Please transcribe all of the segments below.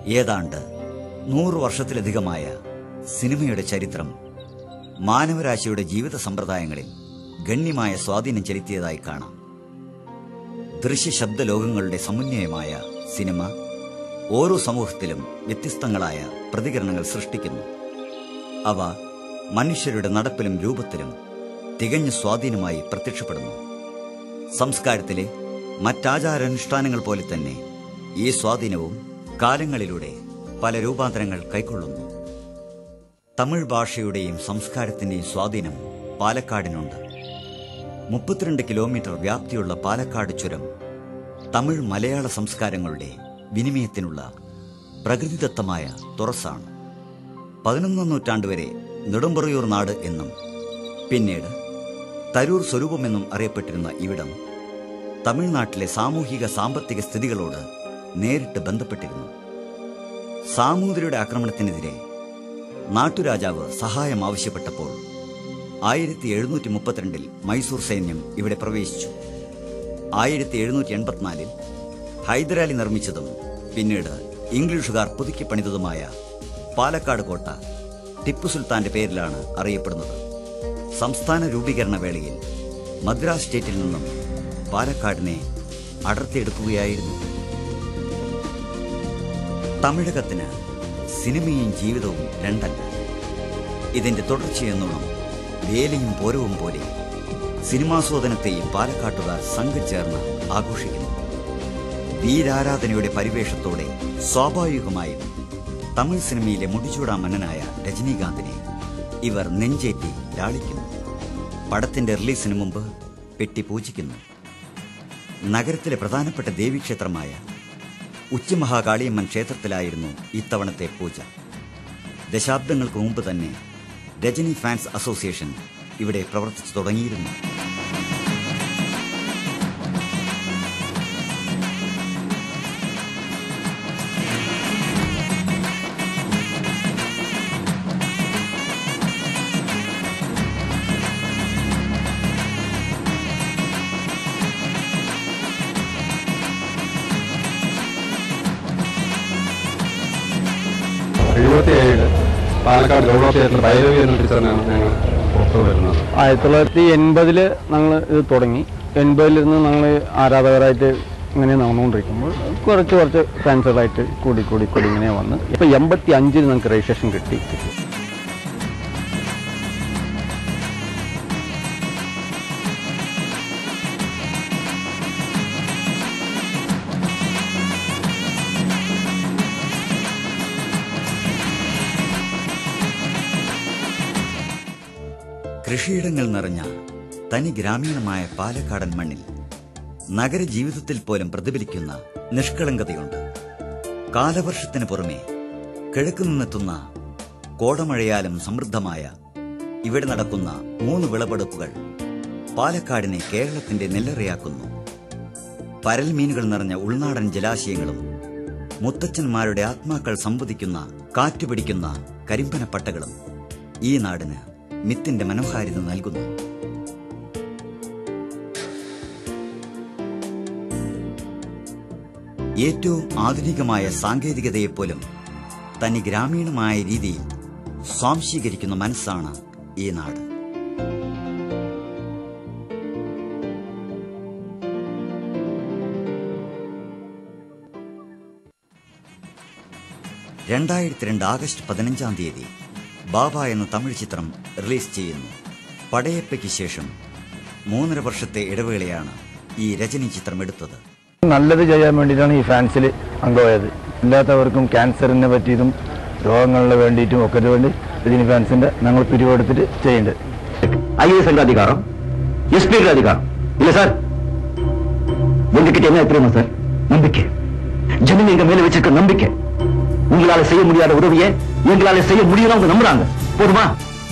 ഏതാണ്ട് നൂറ് വർഷത്തിലധികമായ സിനിമയുടെ ചരിത്രം മാനവരാശിയുടെ ജീവിത സമ്പ്രദായങ്ങളിൽ ഗണ്യമായ സ്വാധീനം ചെലുത്തിയതായി കാണാം ദൃശ്യ ശബ്ദ ലോകങ്ങളുടെ സമന്വയമായ സിനിമ ഓരോ സമൂഹത്തിലും വ്യത്യസ്തങ്ങളായ പ്രതികരണങ്ങൾ സൃഷ്ടിക്കുന്നു അവ മനുഷ്യരുടെ നടപ്പിലും രൂപത്തിലും തികഞ്ഞ സ്വാധീനമായി പ്രത്യക്ഷപ്പെടുന്നു സംസ്കാരത്തിലെ മറ്റാചാരാനുഷ്ഠാനങ്ങൾ പോലെ തന്നെ ഈ സ്വാധീനവും കാലങ്ങളിലൂടെ പല രൂപാന്തരങ്ങൾ കൈക്കൊള്ളുന്നു തമിഴ് ഭാഷയുടെയും സംസ്കാരത്തിന്റെയും സ്വാധീനം പാലക്കാടിനുണ്ട് മുപ്പത്തിരണ്ട് കിലോമീറ്റർ വ്യാപ്തിയുള്ള പാലക്കാട് ചുരം തമിഴ് മലയാള സംസ്കാരങ്ങളുടെ വിനിമയത്തിനുള്ള പ്രകൃതിദത്തമായ തുറസാണ് പതിനൊന്നാം നൂറ്റാണ്ട് വരെ നെടുമ്പറയൂർ നാട് എന്നും പിന്നീട് തരൂർ സ്വരൂപമെന്നും അറിയപ്പെട്ടിരുന്ന ഇവിടം തമിഴ്നാട്ടിലെ സാമൂഹിക സാമ്പത്തിക സ്ഥിതികളോട് നേരിട്ട് ബന്ധപ്പെട്ടിരുന്നു സാമൂതിരിയുടെ ആക്രമണത്തിനെതിരെ നാട്ടുരാജാവ് സഹായം ആവശ്യപ്പെട്ടപ്പോൾ ആയിരത്തി എഴുന്നൂറ്റി മുപ്പത്തിരണ്ടിൽ മൈസൂർ സൈന്യം ഇവിടെ പ്രവേശിച്ചു ആയിരത്തി എഴുന്നൂറ്റി എൺപത്തിനാലിൽ ഹൈദരാലി നിർമ്മിച്ചതും പിന്നീട് ഇംഗ്ലീഷുകാർ പുതുക്കി പണിതതുമായ പാലക്കാട് കോട്ട ടിപ്പു സുൽത്താന്റെ പേരിലാണ് അറിയപ്പെടുന്നത് സംസ്ഥാന രൂപീകരണ വേളയിൽ മദ്രാസ് സ്റ്റേറ്റിൽ നിന്നും പാലക്കാടിനെ അടർത്തിയെടുക്കുകയായിരുന്നു തമിഴകത്തിന് സിനിമയും ജീവിതവും രണ്ടല്ല ഇതിന്റെ തുടർച്ചയെന്നോണം വേലയും പോരവും പോലെ സിനിമാസ്വാദനത്തെയും പാലക്കാട്ടുകാർ സംഘം ചേർന്ന് ആഘോഷിക്കുന്നു വീരാരാധനയുടെ പരിവേഷത്തോടെ സ്വാഭാവികമായും തമിഴ് സിനിമയിലെ മുടിചൂടാ മന്നനായ രജനീകാന്തിനെ ഇവർ നെഞ്ചേറ്റി ലാളിക്കുന്നു പടത്തിന്റെ റിലീസിന് മുമ്പ് പെട്ടി പൂജിക്കുന്നു നഗരത്തിലെ പ്രധാനപ്പെട്ട ദേവീക്ഷേത്രമായ ഉച്ചമഹാകാളിയമ്മൻ ക്ഷേത്രത്തിലായിരുന്നു ഇത്തവണത്തെ പൂജ ദശാബ്ദങ്ങൾക്ക് മുമ്പ് തന്നെ രജനി ഫാൻസ് അസോസിയേഷൻ ഇവിടെ പ്രവർത്തിച്ചു തുടങ്ങിയിരുന്നു എഴുപത്തി ഏഴില് പാലക്കാട് ഗൗഡ തിയേറ്ററിൽ ഭൈരവി എന്ന ടീച്ചറിനാണ് ഞങ്ങൾ പുറത്തു വരുന്നത് ആയിരത്തി തൊള്ളായിരത്തി എൺപതിൽ ഞങ്ങൾ ഇത് തുടങ്ങി എൺപതിലിരുന്ന് ഞങ്ങൾ ആരാധകരായിട്ട് ഇങ്ങനെ നടന്നുകൊണ്ടിരിക്കുമ്പോൾ കുറച്ച് കുറച്ച് ഫാൻസുകളായിട്ട് കൂടി കൂടി കൂടി ഇങ്ങനെ വന്ന് ഇപ്പം എൺപത്തി അഞ്ചിൽ നമുക്ക് രജിസ്ട്രേഷൻ കിട്ടി കൃഷിയിടങ്ങൾ നിറഞ്ഞ തനി ഗ്രാമീണമായ പാലക്കാടൻ മണ്ണിൽ നഗരജീവിതത്തിൽ പോലും പ്രതിഫലിക്കുന്ന നിഷ്കളങ്കതയുണ്ട് കാലവർഷത്തിന് പുറമെ കിഴക്കു നിന്നെത്തുന്ന കോടമഴയാലും സമൃദ്ധമായ ഇവിടെ നടക്കുന്ന മൂന്ന് വിളവെടുപ്പുകൾ പാലക്കാടിനെ കേരളത്തിന്റെ നെല്ലറയാക്കുന്നു പരൽ മീനുകൾ നിറഞ്ഞ ഉൾനാടൻ ജലാശയങ്ങളും മുത്തച്ഛന്മാരുടെ ആത്മാക്കൾ സംവദിക്കുന്ന കാറ്റുപിടിക്കുന്ന കരിമ്പനപ്പട്ടകളും ഈ നാടിന് മിത്തിന്റെ മനോഹാരിത നൽകുന്നു ഏറ്റവും ആധുനികമായ സാങ്കേതികതയെപ്പോലും തനി ഗ്രാമീണമായ രീതിയിൽ സ്വാംശീകരിക്കുന്ന മനസ്സാണ് ഈ നാട് രണ്ടായിരത്തി രണ്ട് ആഗസ്റ്റ് പതിനഞ്ചാം തീയതി ബാബ എന്ന തമിഴ് ചിത്രം റിലീസ് ചെയ്യുന്നു പടയപ്പയ്ക്ക് ശേഷം മൂന്നര വർഷത്തെ ഇടവേളയാണ് ഈ രജനി ചിത്രം എടുത്തത് നല്ലത് ചെയ്യാൻ വേണ്ടിയിട്ടാണ് ഈ ഫാൻസിൽ അംഗമായത് ഇല്ലാത്തവർക്കും ക്യാൻസറിനെ പറ്റിയതും രോഗങ്ങളിന് വേണ്ടിയിട്ടും ഒക്കെ വേണ്ടി രജനി ഫാൻസിന്റെ ഞങ്ങൾ പിരിവെടുത്തിട്ട് ചെയ്യുന്നുണ്ട് ஐஏஎஸ் என்ற அதிகாரம் எஸ்பி அதிகாரம் இல்ல சார் உங்ககிட்ட என்ன தெரியுமா சார் நம்பிக்கை ஜனங்க எங்க மேல வச்சிருக்க நம்பிக்கை உங்களால செய்ய முடியாத உதவியை எங்களால செய்ய முடியும் அவங்க நம்புறாங்க போதுமா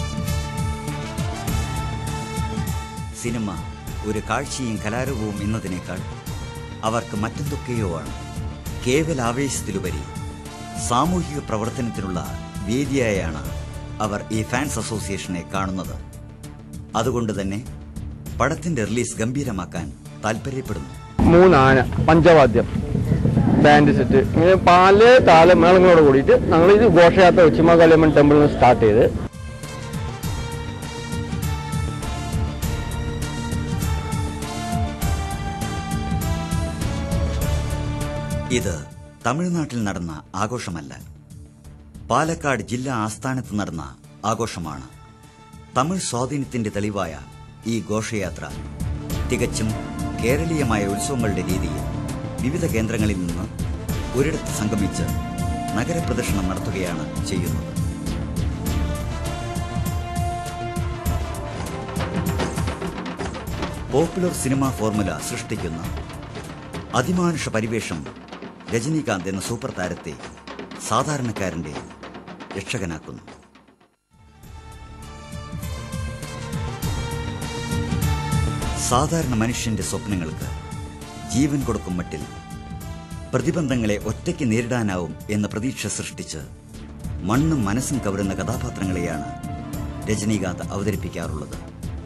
സിനിമ ഒരു കാഴ്ചയും കലാരൂപവും എന്നതിനേക്കാൾ അവർക്ക് മറ്റെന്തൊക്കെയോ ആണ് കേവല ആവേശത്തിലുപരി സാമൂഹിക പ്രവർത്തനത്തിനുള്ള വേദിയായാണ് അവർ ഈ ഫാൻസ് അസോസിയേഷനെ കാണുന്നത് അതുകൊണ്ട് തന്നെ പടത്തിന്റെ റിലീസ് ഗംഭീരമാക്കാൻ താൽപര്യപ്പെടുന്നു മൂന്നാന പഞ്ചവാദ്യം ബാൻഡ് സെറ്റ് ഇങ്ങനെ പല താലമേളങ്ങളോട് കൂടിയിട്ട് ഞങ്ങൾ ഇത് ഘോഷയാത്ര ഉച്ചിമാകാളിയമ്മൻ ടെമ്പിളിൽ നിന്ന് സ്റ്റാർട്ട് ചെയ്ത് ഇത് തമിഴ്നാട്ടിൽ നടന്ന ആഘോഷമല്ല പാലക്കാട് ജില്ലാ ആസ്ഥാനത്ത് നടന്ന ആഘോഷമാണ് തമിഴ് സ്വാധീനത്തിന്റെ തെളിവായ ഈ ഘോഷയാത്ര തികച്ചും കേരളീയമായ ഉത്സവങ്ങളുടെ രീതിയിൽ വിവിധ കേന്ദ്രങ്ങളിൽ നിന്ന് ഒരിടത്ത് സംഗമിച്ച് നഗരപ്രദക്ഷിണം നടത്തുകയാണ് ചെയ്യുന്നത് പോപ്പുലർ സിനിമ ഫോർമുല സൃഷ്ടിക്കുന്ന അതിമാനുഷ പരിവേഷം രജനീകാന്ത് എന്ന സൂപ്പർ താരത്തെ സാധാരണക്കാരന്റെ രക്ഷകനാക്കുന്നു സാധാരണ മനുഷ്യന്റെ സ്വപ്നങ്ങൾക്ക് ജീവൻ കൊടുക്കും മട്ടിൽ പ്രതിബന്ധങ്ങളെ ഒറ്റയ്ക്ക് നേരിടാനാവും എന്ന പ്രതീക്ഷ സൃഷ്ടിച്ച് മണ്ണും മനസ്സും കവരുന്ന കഥാപാത്രങ്ങളെയാണ് രജനീകാന്ത് അവതരിപ്പിക്കാറുള്ളത്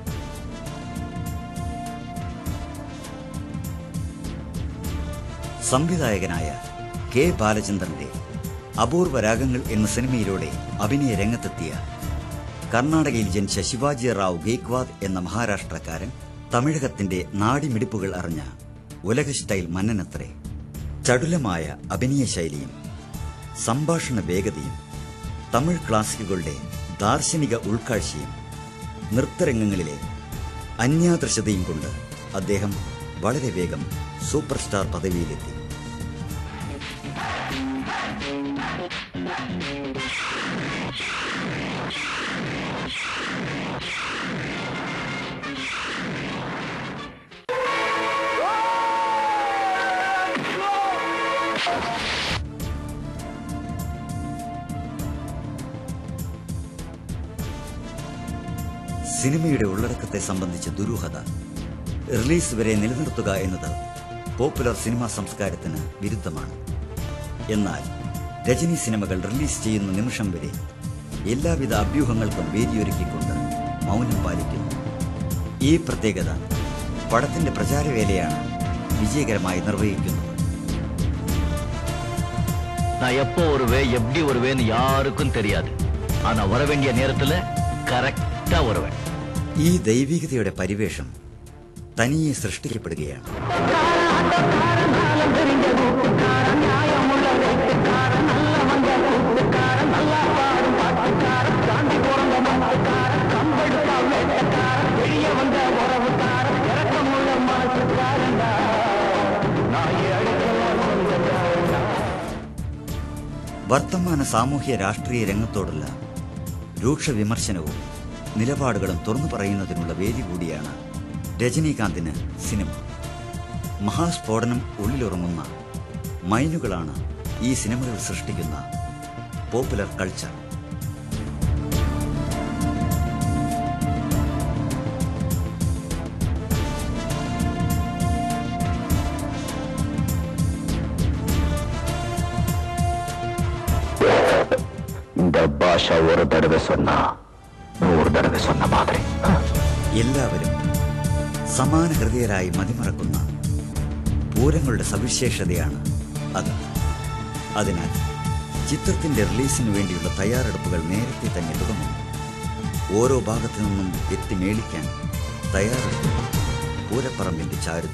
സംവിധായകനായ കെ ബാലചന്ദ്രന്റെ അപൂർവ രാഗങ്ങൾ എന്ന സിനിമയിലൂടെ അഭിനയ രംഗത്തെത്തിയ കർണാടകയിൽ ജനിച്ച ശിവാജി റാവു ഗേക്വാദ് എന്ന മഹാരാഷ്ട്രക്കാരൻ തമിഴകത്തിന്റെ നാടിമിടിപ്പുകൾ അറിഞ്ഞ ഉലക സ്റ്റൈൽ മന്നനത്രേ ചടുലമായ അഭിനയ ശൈലിയും സംഭാഷണ വേഗതയും തമിഴ് ക്ലാസിക്കുകളുടെ ദാർശനിക ഉൾക്കാഴ്ചയും നൃത്തരംഗങ്ങളിലെ അന്യാദൃശതയും കൊണ്ട് അദ്ദേഹം വളരെ വേഗം സൂപ്പർ സ്റ്റാർ പദവിയിലെത്തി സിനിമയുടെ ഉള്ളടക്കത്തെ സംബന്ധിച്ച ദുരൂഹത റിലീസ് വരെ നിലനിർത്തുക എന്നത് പോപ്പുലർ സിനിമാ സംസ്കാരത്തിന് വിരുദ്ധമാണ് എന്നാൽ രജനി സിനിമകൾ റിലീസ് ചെയ്യുന്ന നിമിഷം വരെ എല്ലാവിധ അഭ്യൂഹങ്ങൾക്കും വേദിയൊരുക്കിക്കൊണ്ട് മൗനം പാലിക്കുന്നു ഈ പ്രത്യേകത പടത്തിന്റെ പ്രചാരവേലയാണ് വിജയകരമായി നിർവഹിക്കുന്നത് நான் எப்போ வருவேன் எப்படி வருவேன்னு யாருக்கும் தெரியாது ஆனா வர வேண்டிய நேரத்துல கரெக்டா வருவேன் ഈ ദൈവികതയുടെ പരിവേഷം തനിയെ സൃഷ്ടിക്കപ്പെടുകയാണ് വർത്തമാന സാമൂഹ്യ രാഷ്ട്രീയ രംഗത്തോടുള്ള രൂക്ഷ വിമർശനവും നിലപാടുകളും തുറന്നു പറയുന്നതിനുള്ള വേദി കൂടിയാണ് രജനീകാന്തിന് സിനിമ മഹാസ്ഫോടനം ഉള്ളിലുറങ്ങുന്ന മൈനുകളാണ് ഈ സിനിമകൾ സൃഷ്ടിക്കുന്ന പോപ്പുലർ കൾച്ചർ இந்த பாஷா ஒரு தடவை சொன்னா நூறு தடவை சொன்ன மாதிரி എല്ലാവരും സമാന ഹൃദയരായി മതിമറക്കുന്ന പൂരങ്ങളുടെ സവിശേഷതയാണ് അത് അതിനാൽ ചിത്രത്തിന്റെ റിലീസിനു വേണ്ടിയുള്ള തയ്യാറെടുപ്പുകൾ നേരത്തെ തന്നെ തുടങ്ങുന്നു ഓരോ ഭാഗത്തു നിന്നും എത്തി മേളിക്കാൻ തയ്യാറെടുക്കുന്നു പൂരപ്പറമ്പിന്റെ ചാരുത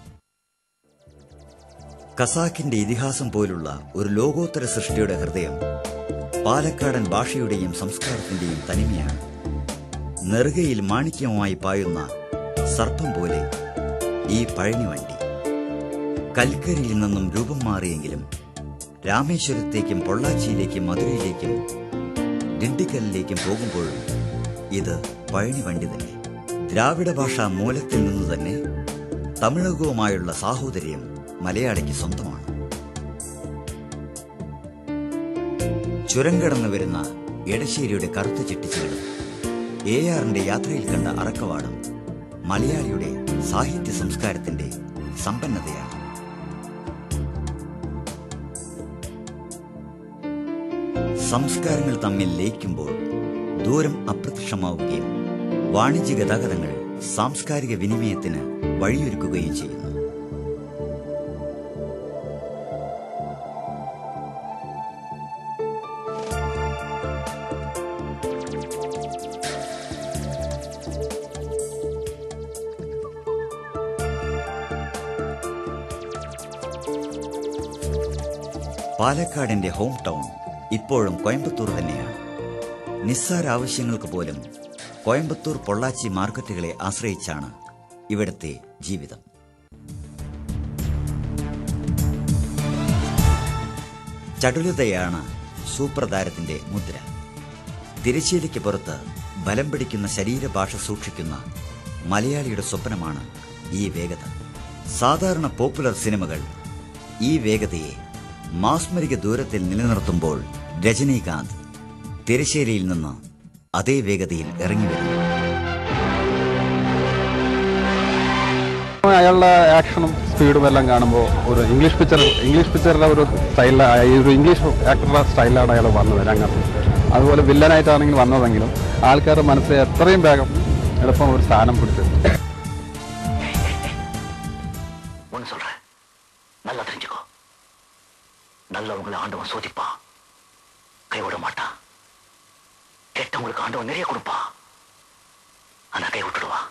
കസാക്കിന്റെ ഇതിഹാസം പോലുള്ള ഒരു ലോകോത്തര സൃഷ്ടിയുടെ ഹൃദയം പാലക്കാടൻ ഭാഷയുടെയും സംസ്കാരത്തിന്റെയും തനിമയാണ് നെറുകയിൽ മാണിക്യമായി പായുന്ന സർപ്പം പോലെ ഈ പഴനി വണ്ടി കൽക്കരിയിൽ നിന്നും രൂപം മാറിയെങ്കിലും രാമേശ്വരത്തേക്കും പൊള്ളാച്ചിയിലേക്കും മധുരയിലേക്കും ദിണ്ടിക്കലിലേക്കും പോകുമ്പോഴും ഇത് പഴനി വണ്ടി തന്നെ ദ്രാവിഡ ഭാഷാ മൂലത്തിൽ നിന്ന് തന്നെ തമിഴകവുമായുള്ള സാഹോദര്യം മലയാളിക്ക് സ്വന്തമാണ് ചുരം കടന്നു വരുന്ന എടശ്ശേരിയുടെ കറുത്ത ചിട്ടിച്ചുകളും എ ആറിന്റെ യാത്രയിൽ കണ്ട അറക്കവാടും മലയാളിയുടെ സാഹിത്യ സംസ്കാരത്തിന്റെ സമ്പന്നതയാണ് സംസ്കാരങ്ങൾ തമ്മിൽ ലയിക്കുമ്പോൾ ദൂരം അപ്രത്യക്ഷമാവുകയും വാണിജ്യ ഗതാഗതങ്ങൾ സാംസ്കാരിക വിനിമയത്തിന് വഴിയൊരുക്കുകയും ചെയ്യുന്നു പാലക്കാടിന്റെ ഹോം ടൗൺ ഇപ്പോഴും കോയമ്പത്തൂർ തന്നെയാണ് നിസ്സാര ആവശ്യങ്ങൾക്ക് പോലും കോയമ്പത്തൂർ പൊള്ളാച്ചി മാർക്കറ്റുകളെ ആശ്രയിച്ചാണ് ഇവിടുത്തെ ജീവിതം ചടുലതയാണ് സൂപ്രതാരത്തിന്റെ മുദ്ര തിരശ്ശീലയ്ക്ക് പുറത്ത് ബലം പിടിക്കുന്ന ശരീരഭാഷ സൂക്ഷിക്കുന്ന മലയാളിയുടെ സ്വപ്നമാണ് ഈ വേഗത സാധാരണ പോപ്പുലർ സിനിമകൾ ഈ വേഗതയെ മാസ്മരിക ദൂരത്തിൽ നിലനിർത്തുമ്പോൾ രജനീകാന്ത് തിരശ്ശേരിയിൽ നിന്ന് അതേ വേഗതയിൽ ഇറങ്ങി വരുന്നു അയാളുടെ ആക്ഷനും സ്പീഡും എല്ലാം കാണുമ്പോൾ ഒരു ഇംഗ്ലീഷ് പിക്ചർ ഇംഗ്ലീഷ് പിക്ചറിലെ ഒരു സ്റ്റൈലാണ് ഒരു ഇംഗ്ലീഷ് ആക്ടറുടെ സ്റ്റൈലാണ് അയാൾ വന്നത് രംഗത്ത് അതുപോലെ വില്ലനായിട്ടാണെങ്കിൽ വന്നതെങ്കിലും ആൾക്കാരുടെ മനസ്സിൽ എത്രയും വേഗം എളുപ്പം ഒരു സ്ഥാനം പിടിച്ചു ஒன்னு சொல்றேன் நல்லா தெரிஞ்சுக்கோ நல்லவங்களை ஆண்டவன் சோதிப்பான் கைவிட மாட்டான் கெட்டவங்களுக்கு ஆண்டவன் நிறைய கொடுப்பான் ஆனா கை விட்டுடுவான்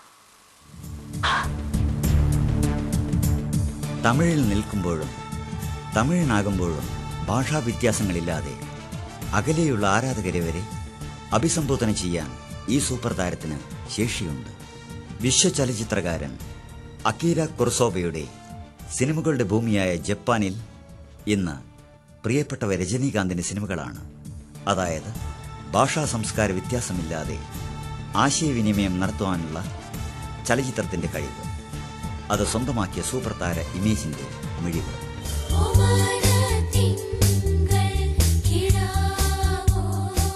തമിഴിൽ നിൽക്കുമ്പോഴും തമിഴനാകുമ്പോഴും ഭാഷാ വ്യത്യാസങ്ങളില്ലാതെ അകലെയുള്ള ആരാധകരെ വരെ അഭിസംബോധന ചെയ്യാൻ ഈ സൂപ്പർ താരത്തിന് ശേഷിയുണ്ട് വിശ്വചലച്ചിത്രകാരൻ അക്കീര കുർസോബയുടെ സിനിമകളുടെ ഭൂമിയായ ജപ്പാനിൽ ഇന്ന് പ്രിയപ്പെട്ടവ രജനീകാന്തിന്റെ സിനിമകളാണ് അതായത് ഭാഷാ സംസ്കാര വ്യത്യാസമില്ലാതെ ആശയവിനിമയം നടത്തുവാനുള്ള ചലച്ചിത്രത്തിന്റെ കഴിവ് അത് സ്വന്തമാക്കിയ സൂപ്പർ താര ഇമേജിന്റെ മിഴിവ് ഓമനത്തിങ്കൾ കിടാവോ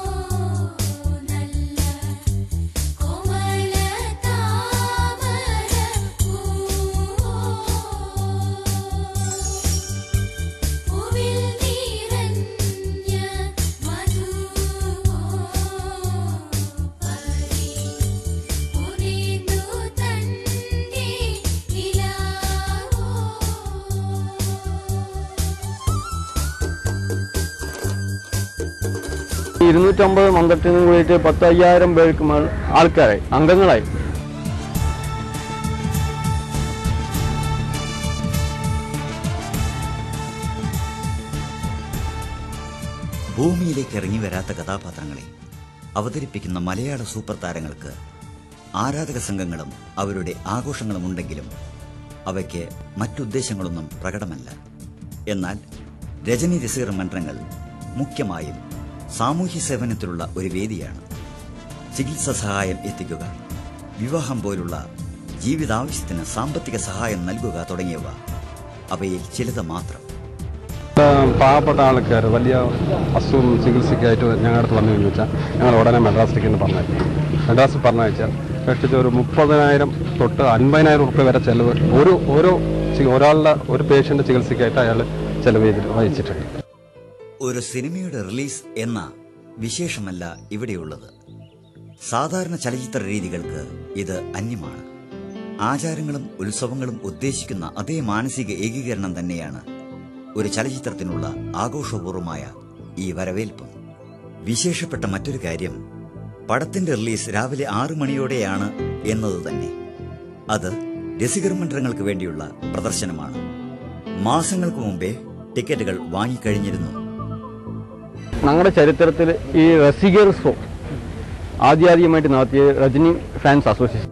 നല്ല കോമല താമര പൂവിൽ നിറഞ്ഞ മധുവോ പരി ഉനിതു തന്റെ നിലാവോ ഇരുന്നൂറ്റമ്പത് മന്ത്രത്തിനും കൂടിയിട്ട് പത്തയ്യായിരം പേർക്ക് മേൽ ആൾക്കാരായി അംഗങ്ങളായി ഭൂമിയിലേക്ക് ഇറങ്ങി വരാത്ത കഥാപാത്രങ്ങളെ അവതരിപ്പിക്കുന്ന മലയാള സൂപ്പർ താരങ്ങൾക്ക് ആരാധക സംഘങ്ങളും അവരുടെ ആഘോഷങ്ങളും ഉണ്ടെങ്കിലും അവയ്ക്ക് മറ്റുദ്ദേശങ്ങളൊന്നും പ്രകടമല്ല എന്നാൽ രജനി രസീർ മന്ത്രങ്ങൾ മുഖ്യമായും സാമൂഹ്യ സേവനത്തിലുള്ള ഒരു വേദിയാണ് ചികിത്സാ സഹായം എത്തിക്കുക വിവാഹം പോലുള്ള ജീവിതാവശ്യത്തിന് സാമ്പത്തിക സഹായം നൽകുക തുടങ്ങിയവ അവയിൽ ചിലത് മാത്രം പാവപ്പെട്ട ആൾക്കാർ വലിയ അസുഖം ചികിത്സയ്ക്കായിട്ട് ഞങ്ങളുടെ അടുത്ത് വന്നു കഴിഞ്ഞു വെച്ചാൽ ഞങ്ങൾ ഉടനെ മെഡ്രാസിലേക്ക് ഒന്ന് പറഞ്ഞയക്കും മെഡ്രാസിൽ പറഞ്ഞയച്ചാൽ കഷ്ടിച്ച് ഒരു മുപ്പതിനായിരം തൊട്ട് അൻപതിനായിരം റുപ്യ വരെ ചെലവ് ഒരു ഓരോ ചി- ഒരാളുടെ ഒരു പേഷ്യൻ്റ് ചികിത്സയ്ക്കായിട്ട് അയാൾ ചെലവ് ചെയ്ത് വഹിച്ചിട്ടുണ്ട് ഒരു സിനിമയുടെ റിലീസ് എന്ന വിശേഷമല്ല ഇവിടെയുള്ളത് സാധാരണ ചലച്ചിത്ര രീതികൾക്ക് ഇത് അന്യമാണ് ആചാരങ്ങളും ഉത്സവങ്ങളും ഉദ്ദേശിക്കുന്ന അതേ മാനസിക ഏകീകരണം തന്നെയാണ് ഒരു ചലച്ചിത്രത്തിനുള്ള ആഘോഷപൂർവമായ ഈ വരവേൽപ്പും വിശേഷപ്പെട്ട മറ്റൊരു കാര്യം പടത്തിന്റെ റിലീസ് രാവിലെ ആറു മണിയോടെയാണ് എന്നത് തന്നെ അത് രസികർ മன்றങ്ങൾക്ക് വേണ്ടിയുള്ള പ്രദർശനമാണ് മാസങ്ങൾക്ക് മുമ്പേ ടിക്കറ്റുകൾ വാങ്ങിക്കഴിഞ്ഞിരുന്നു ഞങ്ങളുടെ ചരിത്രത്തിൽ ഈ റസികർ ഷോ ആദ്യാദ്യമായിട്ട് നടത്തിയ രജനി ഫാൻസ് അസോസിയേഷൻ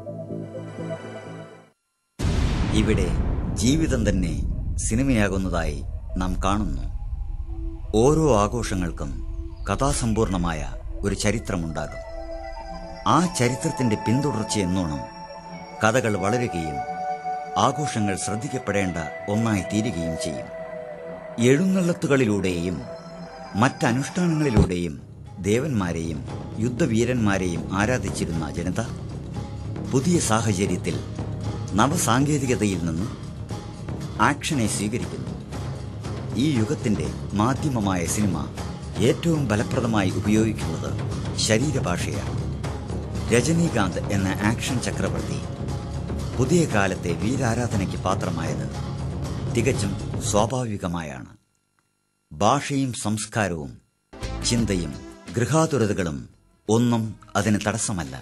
ഇവിടെ ജീവിതം തന്നെ സിനിമയാകുന്നതായി നാം കാണുന്നു ഓരോ ആഘോഷങ്ങൾക്കും കഥാസമ്പൂർണമായ ഒരു ചരിത്രമുണ്ടാകും ആ ചരിത്രത്തിന്റെ പിന്തുടർച്ചയെന്നോണം കഥകൾ വളരുകയും ആഘോഷങ്ങൾ ശ്രദ്ധിക്കപ്പെടേണ്ട ഒന്നായി തീരുകയും ചെയ്യും എഴുന്നള്ളത്തുകളിലൂടെയും മറ്റനുഷ്ഠാനങ്ങളിലൂടെയും ദേവന്മാരെയും യുദ്ധവീരന്മാരെയും ആരാധിച്ചിരുന്ന ജനത പുതിയ സാഹചര്യത്തിൽ നവസാങ്കേതികതയിൽ നിന്ന് ആക്ഷനെ സ്വീകരിക്കുന്നു ഈ യുഗത്തിന്റെ മാധ്യമമായ സിനിമ ഏറ്റവും ഫലപ്രദമായി ഉപയോഗിക്കുന്നത് ശരീരഭാഷയാണ് രജനീകാന്ത് എന്ന ആക്ഷൻ ചക്രവർത്തി പുതിയ കാലത്തെ വീരാരാധനയ്ക്ക് പാത്രമായത് തികച്ചും സ്വാഭാവികമായാണ് ഭാഷയും സംസ്കാരവും ചിന്തയും ഗൃഹാതുരതകളും ഒന്നും അതിന് തടസ്സമല്ല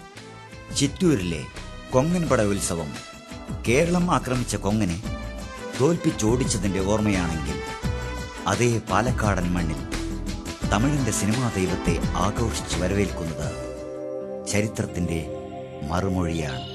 ചിറ്റൂരിലെ കൊങ്ങൻ പട ഉത്സവം കേരളം ആക്രമിച്ച കൊങ്ങനെ തോൽപ്പിച്ചോടിച്ചതിന്റെ ഓർമ്മയാണെങ്കിൽ അതേ പാലക്കാടൻ മണ്ണിൽ തമിഴിന്റെ സിനിമാ ദൈവത്തെ ആഘോഷിച്ച് വരവേൽക്കുന്നത് ചരിത്രത്തിന്റെ മറുമൊഴിയാണ്